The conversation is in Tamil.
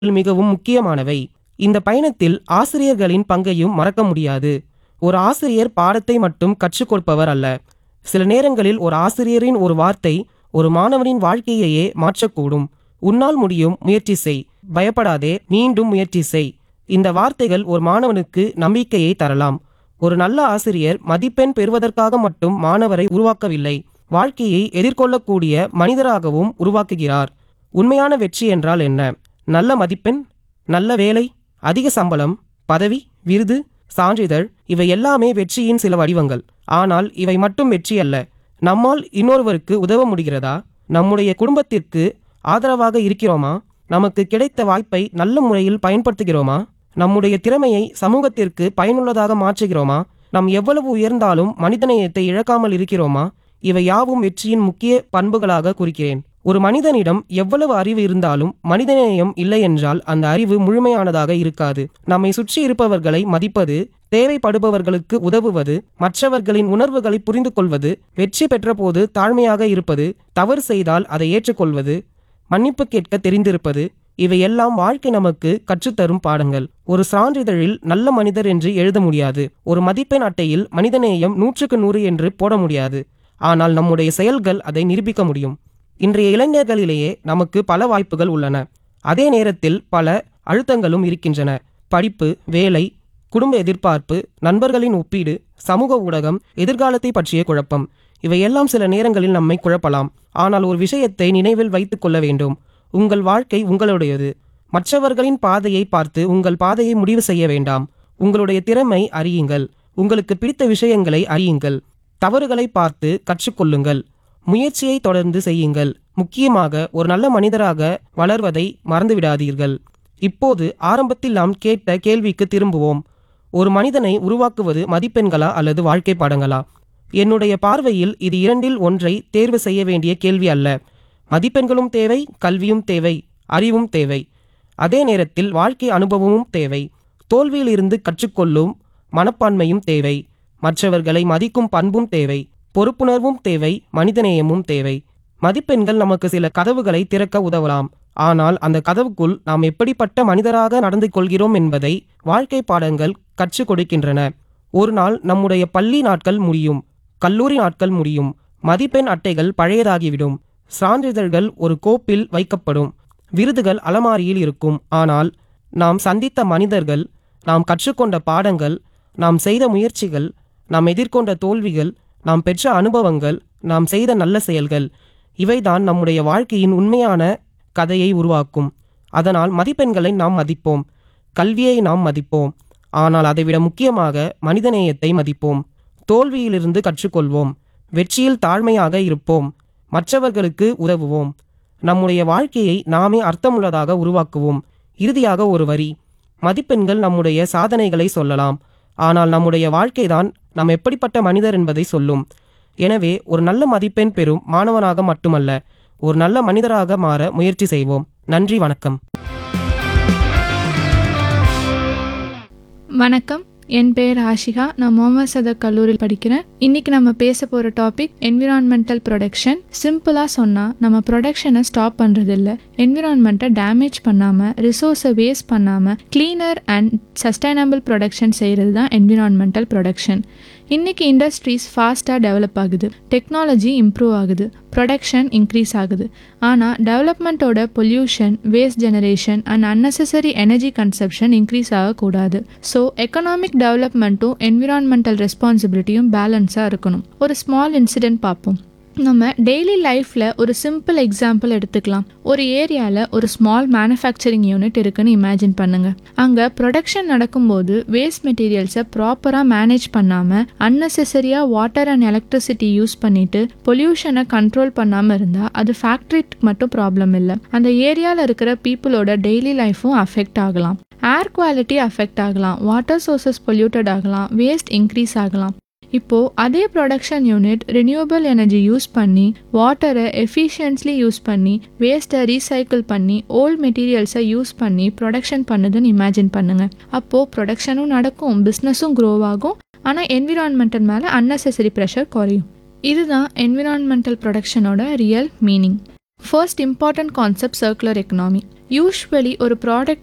மிகவும் முக்கியமானவை இந்த பயணத்தில் ஆசிரியர்களின் பங்கையும் மறக்க முடியாது ஒரு ஆசிரியர் பாடத்தை மட்டும் கற்றுக் கொடுப்பவர் அல்ல சில நேரங்களில் ஒரு ஆசிரியரின் ஒரு வார்த்தை ஒரு மாணவனின் வாழ்க்கையையே மாற்றக்கூடும் உன்னால் முடியும் முயற்சி செய் பயப்படாதே மீண்டும் முயற்சி செய் இந்த வார்த்தைகள் ஒரு மாணவனுக்கு நம்பிக்கையை தரலாம் ஒரு நல்ல ஆசிரியர் மதிப்பெண் பெறுவதற்காக மட்டும் மாணவரை உருவாக்கவில்லை வாழ்க்கையை எதிர்கொள்ளக்கூடிய மனிதராகவும் உருவாக்குகிறார் உண்மையான வெற்றி என்றால் என்ன நல்ல மதிப்பெண் நல்ல வேலை அதிக சம்பளம் பதவி விருது சான்றிதழ் இவை எல்லாமே வெற்றியின் சில வடிவங்கள் ஆனால் இவை மட்டும் வெற்றி அல்ல நம்மால் இன்னொருவருக்கு உதவ முடிகிறதா நம்முடைய குடும்பத்திற்கு ஆதரவாக இருக்கிறோமா நமக்கு கிடைத்த வாய்ப்பை நல்ல முறையில் பயன்படுத்துகிறோமா நம்முடைய திறமையை சமூகத்திற்கு பயனுள்ளதாக மாற்றுகிறோமா நாம் எவ்வளவு உயர்ந்தாலும் மனிதநேயத்தை இழக்காமல் இருக்கிறோமா இவை யாவும் வெற்றியின் முக்கிய பண்புகளாக குறிக்கிறேன் ஒரு மனிதனிடம் எவ்வளவு அறிவு இருந்தாலும் மனிதநேயம் இல்லை என்றால் அந்த அறிவு முழுமையானதாக இருக்காது நம்மை சுற்றி இருப்பவர்களை மதிப்பது தேவைப்படுபவர்களுக்கு உதவுவது மற்றவர்களின் உணர்வுகளை புரிந்து கொள்வது வெற்றி பெற்றபோது தாழ்மையாக இருப்பது தவறு செய்தால் அதை ஏற்றுக்கொள்வது மன்னிப்பு கேட்க தெரிந்திருப்பது இவையெல்லாம் வாழ்க்கை நமக்கு கற்றுத்தரும் பாடங்கள் ஒரு சான்றிதழில் நல்ல மனிதர் என்று எழுத முடியாது ஒரு மதிப்பெண் அட்டையில் மனிதநேயம் நூற்றுக்கு நூறு என்று போட முடியாது ஆனால் நம்முடைய செயல்கள் அதை நிரூபிக்க முடியும் இன்றைய இளைஞர்களிலேயே நமக்கு பல வாய்ப்புகள் உள்ளன அதே நேரத்தில் பல அழுத்தங்களும் இருக்கின்றன படிப்பு வேலை குடும்ப எதிர்பார்ப்பு நண்பர்களின் ஒப்பீடு சமூக ஊடகம் எதிர்காலத்தை பற்றிய குழப்பம் இவையெல்லாம் சில நேரங்களில் நம்மை குழப்பலாம் ஆனால் ஒரு விஷயத்தை நினைவில் வைத்துக் கொள்ள வேண்டும் உங்கள் வாழ்க்கை உங்களுடையது மற்றவர்களின் பாதையை பார்த்து உங்கள் பாதையை முடிவு செய்ய வேண்டாம் உங்களுடைய திறமை அறியுங்கள் உங்களுக்கு பிடித்த விஷயங்களை அறியுங்கள் தவறுகளை பார்த்து கற்றுக்கொள்ளுங்கள் முயற்சியை தொடர்ந்து செய்யுங்கள் முக்கியமாக ஒரு நல்ல மனிதராக வளர்வதை மறந்துவிடாதீர்கள் இப்போது ஆரம்பத்தில் நாம் கேட்ட கேள்விக்கு திரும்புவோம் ஒரு மனிதனை உருவாக்குவது மதிப்பெண்களா அல்லது வாழ்க்கை பாடங்களா என்னுடைய பார்வையில் இது இரண்டில் ஒன்றை தேர்வு செய்ய வேண்டிய கேள்வி அல்ல மதிப்பெண்களும் தேவை கல்வியும் தேவை அறிவும் தேவை அதே நேரத்தில் வாழ்க்கை அனுபவமும் தேவை தோல்வியிலிருந்து கற்றுக்கொள்ளும் மனப்பான்மையும் தேவை மற்றவர்களை மதிக்கும் பண்பும் தேவை பொறுப்புணர்வும் தேவை மனிதநேயமும் தேவை மதிப்பெண்கள் நமக்கு சில கதவுகளை திறக்க உதவலாம் ஆனால் அந்த கதவுக்குள் நாம் எப்படிப்பட்ட மனிதராக நடந்து கொள்கிறோம் என்பதை வாழ்க்கை பாடங்கள் கற்றுக் கொடுக்கின்றன ஒரு நாள் நம்முடைய பள்ளி நாட்கள் முடியும் கல்லூரி நாட்கள் முடியும் மதிப்பெண் அட்டைகள் பழையதாகிவிடும் சான்றிதழ்கள் ஒரு கோப்பில் வைக்கப்படும் விருதுகள் அலமாரியில் இருக்கும் ஆனால் நாம் சந்தித்த மனிதர்கள் நாம் கற்றுக்கொண்ட பாடங்கள் நாம் செய்த முயற்சிகள் நாம் எதிர்கொண்ட தோல்விகள் நாம் பெற்ற அனுபவங்கள் நாம் செய்த நல்ல செயல்கள் இவைதான் நம்முடைய வாழ்க்கையின் உண்மையான கதையை உருவாக்கும் அதனால் மதிப்பெண்களை நாம் மதிப்போம் கல்வியை நாம் மதிப்போம் ஆனால் அதைவிட முக்கியமாக மனிதநேயத்தை மதிப்போம் தோல்வியிலிருந்து கற்றுக்கொள்வோம் வெற்றியில் தாழ்மையாக இருப்போம் மற்றவர்களுக்கு உதவுவோம் நம்முடைய வாழ்க்கையை நாமே அர்த்தமுள்ளதாக உருவாக்குவோம் இறுதியாக ஒரு வரி மதிப்பெண்கள் நம்முடைய சாதனைகளை சொல்லலாம் ஆனால் நம்முடைய வாழ்க்கைதான் நாம் எப்படிப்பட்ட மனிதர் என்பதை சொல்லும் எனவே ஒரு நல்ல மதிப்பெண் பெறும் மாணவனாக மட்டுமல்ல ஒரு நல்ல மனிதராக மாற முயற்சி செய்வோம் நன்றி வணக்கம் வணக்கம் என் பேர் ஆஷிகா நான் முகமது சதக் கல்லூரியில் படிக்கிறேன் இன்னைக்கு நம்ம பேச போகிற டாபிக் என்விரான்மெண்டல் ப்ரொடக்ஷன் சிம்பிளாக சொன்னால் நம்ம ப்ரொடக்ஷனை ஸ்டாப் பண்ணுறது இல்லை என்விரான்மெண்ட்டை டேமேஜ் பண்ணாமல் ரிசோர்ஸை வேஸ்ட் பண்ணாமல் க்ளீனர் அண்ட் சஸ்டைனபிள் ப்ரொடக்ஷன் செய்கிறது தான் என்விரான்மெண்டல் ப்ரொடக்ஷன் இன்னைக்கு இண்டஸ்ட்ரீஸ் ஃபாஸ்ட்டாக டெவலப் ஆகுது டெக்னாலஜி இம்ப்ரூவ் ஆகுது ப்ரொடக்ஷன் இன்க்ரீஸ் ஆகுது ஆனால் டெவலப்மெண்ட்டோட pollution waste generation and unnecessary energy consumption increase ஆகக்கூடாது ஸோ எக்கனாமிக் டெவலப்மெண்ட்டும் என்விரான்மெண்டல் ரெஸ்பான்சிபிலிட்டியும் பேலன்ஸாக இருக்கணும் ஒரு ஸ்மால் இன்சிடென்ட் பார்ப்போம் நம்ம டெய்லி லைஃப்பில் ஒரு சிம்பிள் எக்ஸாம்பிள் எடுத்துக்கலாம் ஒரு ஏரியாவில் ஒரு ஸ்மால் மேனுஃபேக்சரிங் யூனிட் இருக்குன்னு இமேஜின் பண்ணுங்க அங்கே ப்ரொடக்ஷன் நடக்கும்போது வேஸ்ட் மெட்டீரியல்ஸை ப்ராப்பராக மேனேஜ் பண்ணாமல் அன்னெசரியாக வாட்டர் அண்ட் எலக்ட்ரிசிட்டி யூஸ் பண்ணிட்டு பொல்யூஷனை கண்ட்ரோல் பண்ணாமல் இருந்தால் அது ஃபேக்ட்ரிக்கு மட்டும் ப்ராப்ளம் இல்லை அந்த ஏரியாவில் இருக்கிற பீப்புளோட டெய்லி லைஃப்பும் அஃபெக்ட் ஆகலாம் ஏர் குவாலிட்டி அஃபெக்ட் ஆகலாம் வாட்டர் சோர்சஸ் பொல்யூட்டட் ஆகலாம் வேஸ்ட் இன்க்ரீஸ் ஆகலாம் இப்போது அதே production unit renewable energy use பண்ணி வாட்டரை எஃபிஷியன்ட்லி யூஸ் பண்ணி வேஸ்ட்டை ரீசைக்கிள் பண்ணி ஓல்ட் மெட்டீரியல்ஸை யூஸ் பண்ணி ப்ரொடக்ஷன் பண்ணுதுன்னு இமேஜின் பண்ணுங்க அப்போது ப்ரொடக்ஷனும் நடக்கும் பிஸ்னஸும் க்ரோ ஆகும் ஆனால் என்விரான்மெண்டல் மேலே unnecessary ப்ரெஷர் குறையும் இதுதான் என்விரான்மெண்டல் ப்ரொடக்ஷனோட real meaning first important concept circular economy usually ஒரு ப்ராடக்ட்